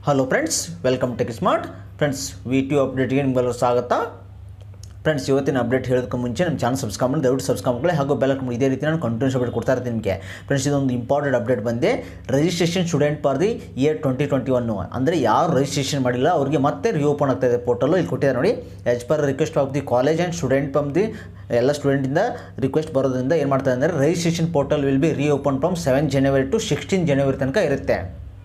hello friends welcome tech smart friends V T ಅಪ್ಡೇಟ್ಗೆ ನಿಮ್ಗೆಲ್ಲರೂ ಸ್ವಾಗತ ಫ್ರೆಂಡ್ಸ್ ಇವತ್ತಿನ ಅಪ್ಡೇಟ್ ಹೇಳೋದಕ್ಕೆ ಮುಂಚೆ ನಮ್ಮ ಚಾನಲ್ ಸಬ್ಸ್ಕ್ರೈಬ್ ಮಾಡಿ ದಯವಿಟ್ಟು ಸಬ್ಸ್ಕ್ರೈಬ್ ಮಾಡ್ಕೊಳ್ಳಿ ಹಾಗೂ ಬೆಲ್ ಹಾಕೊಂಡು ಇದೇ ರೀತಿ ನಾನು ಕಂಟಿನ್ಯೂಸ್ ಅಪ್ಡೇಟ್ ಕೊಡ್ತಾ ಇರ್ತೀನಿ ನಿಮಗೆ ಫ್ರೆಂಡ್ಸ್ ಇದೊಂದು ಇಂಪಾರ್ಟೆಂಟ್ ಅಪ್ಡೇಟ್ ಬಂದೆ registration student for the year twenty twenty one ಅಂದರೆ ಯಾರು ರಿಜಿಸ್ಟ್ರೇಷನ್ ಮಾಡಿಲ್ಲ ಅವರಿಗೆ ಮತ್ತೆ ರಿಓಪನ್ ಆಗ್ತಾ ಇದೆ ಪೋರ್ಟಲು ಇಲ್ಲಿ ಕೊಟ್ಟಿದ್ದಾರೆ ನೋಡಿ as per request of the college and student from the ಎಲ್ಲ ಸ್ಟೂಡೆಂಟಿಂದ ರಿಕ್ವೆಸ್ಟ್ ಬರೋದ್ರಿಂದ ಏನು ಮಾಡ್ತಾರೆ ಅಂದರೆ registration portal will be reopen from seven January to sixteen January ತನಕ ಇರುತ್ತೆ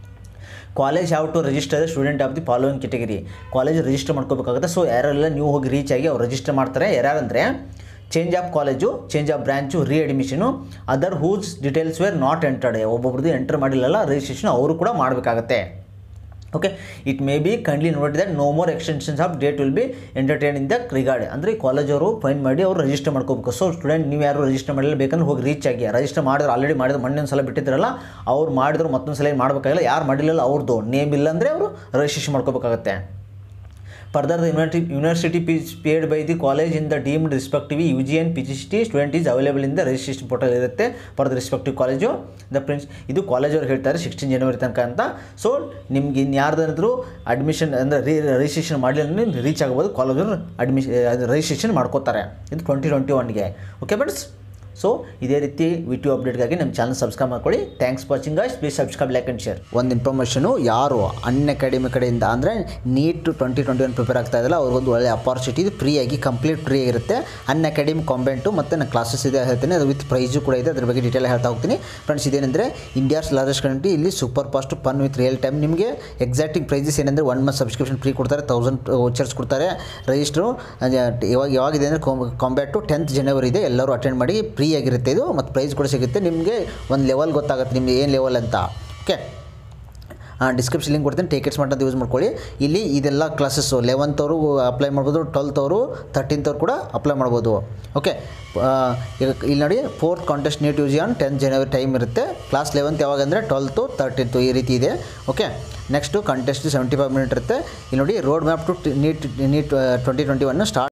college have to register student of the following category college register ಮಾಡ್ಕೋಬೇಕಾಗುತ್ತೆ so ಯಾರೆಲ್ಲ ನೀವು ಹೋಗಿ ರೀಚ್ ಆಗಿ ಅವ್ರು ರಿಜಿಸ್ಟರ್ ಮಾಡ್ತಾರೆ ಯಾರ್ಯಾರಂದರೆ change of college change of branch re admission other whose details were not entered ಒಬ್ಬೊಬ್ರದ್ದು enter ಮಾಡಿಲ್ಲಲ್ಲ ರಿಜಿಸ್ಟ್ರೇಷನ್ ಅವರು ಕೂಡ ಮಾಡಬೇಕಾಗತ್ತೆ okay it may be kindly note that no more extensions of date will be entertain in the regard ಅಂದರೆ ಕಾಲೇಜವರು fine ಮಾಡಿ ಅವರು register ಮಾಡ್ಕೋಬೇಕು so student ನೀವು ಯಾರು ರಿಜಿಸ್ಟರ್ ಮಾಡಿಲ್ಲ ಬೇಕಂದ್ರೆ ಹೋಗಿ ರೀಚ್ ಆಗಿ ರಿಜಿಸ್ಟರ್ ಮಾಡಿದ್ರೆ ಆಲ್ರೆಡಿ ಮಾಡಿದ್ರು ಮೊನ್ನೆ ಒಂದು ಸಲ ಬಿಟ್ಟಿದ್ರಲ್ಲ ಅವ್ರು ಮಾಡಿದ್ರು ಮತ್ತೊಂದು ಸಲ ಏನು ಮಾಡಬೇಕಾಗಿಲ್ಲ ಯಾರು ಮಾಡಿಲ್ಲಲ್ಲ ಅವ್ರದ್ದು ನೇಮ್ ಇಲ್ಲ ಅಂದರೆ ಅವರು ರಿಜಿಸ್ಟ್ರೇಷನ್ ಮಾಡ್ಕೋಬೇಕಾಗತ್ತೆ further the unity university fees paid by the college in the deemed respective U G and P G T student is available in the registration portal ಇರುತ್ತೆ for the respective college the prince ಇದು ಕಾಲೇಜವ್ರು ಹೇಳ್ತಾರೆ sixteen January ತನಕ ಅಂತ so ನಿಮ್ಗೆ ಇನ್ನು ಯಾರ್ದಾದ್ರು admission ಅಂದರೆ ರೀ ರಿಜಿಸ್ಟ್ರೇಷನ್ ಮಾಡಲಿ ರೀಚ್ ಆಗ್ಬೋದು ಕಾಲೇಜವ್ರು ಅಡ್ಮಿಷನ್ ರಿಜಿಸ್ಟ್ರೇಷನ್ ಮಾಡ್ಕೋತಾರೆ ಇದು ಟ್ವೆಂಟಿ ಟ್ವೆಂಟಿ ಒನ್ಗೆ ಓಕೆ ಫ್ರೆಂಡ್ಸ್ ಸೊ ಇದೇ ರೀತಿ ವಿಡಿಯೋ ಅಪ್ಡೇಟ್ಗಾಗಿ ನಮ್ಮ ಚಾನಲ್ ಸಬ್ಸ್ಕ್ರೈಬ್ ಮಾಡ್ಕೊಳ್ಳಿ thanks watching guys please subscribe like and share ಒಂದು ಇನ್ಫಾರ್ಮೇಷನು ಯಾರು ಅನ್ ಅಕಾಡೆಮಿ ಕಡೆಯಿಂದ ಅಂದರೆ NEET twenty twenty one prepare ಆಗ್ತಾ ಇದ್ದಲ್ಲ ಅವ್ರಿಗೊಂದು ಒಳ್ಳೆ ಅಪಾರ್ಚುನಿಟಿ ಇದು ಫ್ರೀಯಾಗಿ ಕಂಪ್ಲೀಟ್ ಫ್ರೀ ಆಗಿರುತ್ತೆ ಅನ್ ಅಕಾಡೆಮಿ ಕಾಂಬೆಂಟು ಮತ್ತು ನಾನು ಕ್ಲಾಸಸ್ ಇದೆ ಹೇಳ್ತೀನಿ ಅದು ವಿತ್ ಪ್ರೈಸು ಕೂಡ ಇದೆ ಅದ್ರ ಬಗ್ಗೆ ಡೀಟೇಲ್ ಹೇಳ್ತಾ ಹೋಗ್ತೀನಿ ಫ್ರೆಂಡ್ಸ್ ಇದೇನೆಂದರೆ ಇಂಡಿಯಾಸ್ ಲಾರ್ಜೆಸ್ಟ್ ಕಂಟ್ರಿ ಇಲ್ಲಿ super fast fun with real time ನಿಮಗೆ ಎಕ್ಸಾಕ್ಟಿಂಗ್ ಪ್ರೈಸಸ್ ಏನಂದರೆ ಒನ್ ಮಂತ್ ಸಬ್ಸ್ಕ್ರಿಪ್ಷನ್ ಫ್ರೀ ಕೊಡ್ತಾರೆ ತೌಸಂಡ್ ವೋಚರ್ಸ್ ಕೊಡ್ತಾರೆ ರಿಜಿಸ್ಟ್ರು ಇವಾಗ ಯಾವಾಗಿದೆ ಅಂದರೆ ಕಾಂಬ್ಯಾಟ್ ಟು ಟೆಂತ್ ಜನವರಿ ಇದೆ ಎಲ್ಲರೂ ಅಟೆಂಡ್ ಮಾಡಿ ಫ್ರೀ ಆಗಿರುತ್ತೆ ಇದು ಮತ್ತು ಪ್ರೈಸ್ ಕೂಡ ಸಿಗುತ್ತೆ ನಿಮಗೆ ಒಂದು ಲೆವೆಲ್ ಗೊತ್ತಾಗುತ್ತೆ ನಿಮಗೆ ಏನು ಲೆವೆಲ್ ಅಂತ ಓಕೆ ಡಿಸ್ಕ್ರಿಪ್ಷನ್ ಲಿಂಕ್ ಕೊಡ್ತೀನಿ ಟೇಕೆಟ್ಸ್ ಮಾಡ್ತಾ ಯೂಸ್ ಮಾಡ್ಕೊಳ್ಳಿ ಇಲ್ಲಿ ಇದೆಲ್ಲ ಕ್ಲಾಸಸ್ಸು ಲೆವೆಂತವರು ಅಪ್ಲೈ ಮಾಡ್ಬೋದು ಟ್ವೆಲ್ತವರು ತರ್ಟೀನ್ತವ್ರು ಕೂಡ ಅಪ್ಲೈ ಮಾಡ್ಬೋದು ಓಕೆ ಈಗ ಇಲ್ಲಿ ನೋಡಿ fourth contest NEET use on tenth January time ಇರುತ್ತೆ ಕ್ಲಾಸ್ ಲೆವೆಂತ್ ಯಾವಾಗ ಅಂದರೆ ಟ್ವೆಲ್ತು ತರ್ಟೀನ್ತು ಈ ರೀತಿ ಇದೆ okay next contest seventy five minute ಇರುತ್ತೆ ಇಲ್ಲಿ ನೋಡಿ road map to NEET NEET twenty twenty one start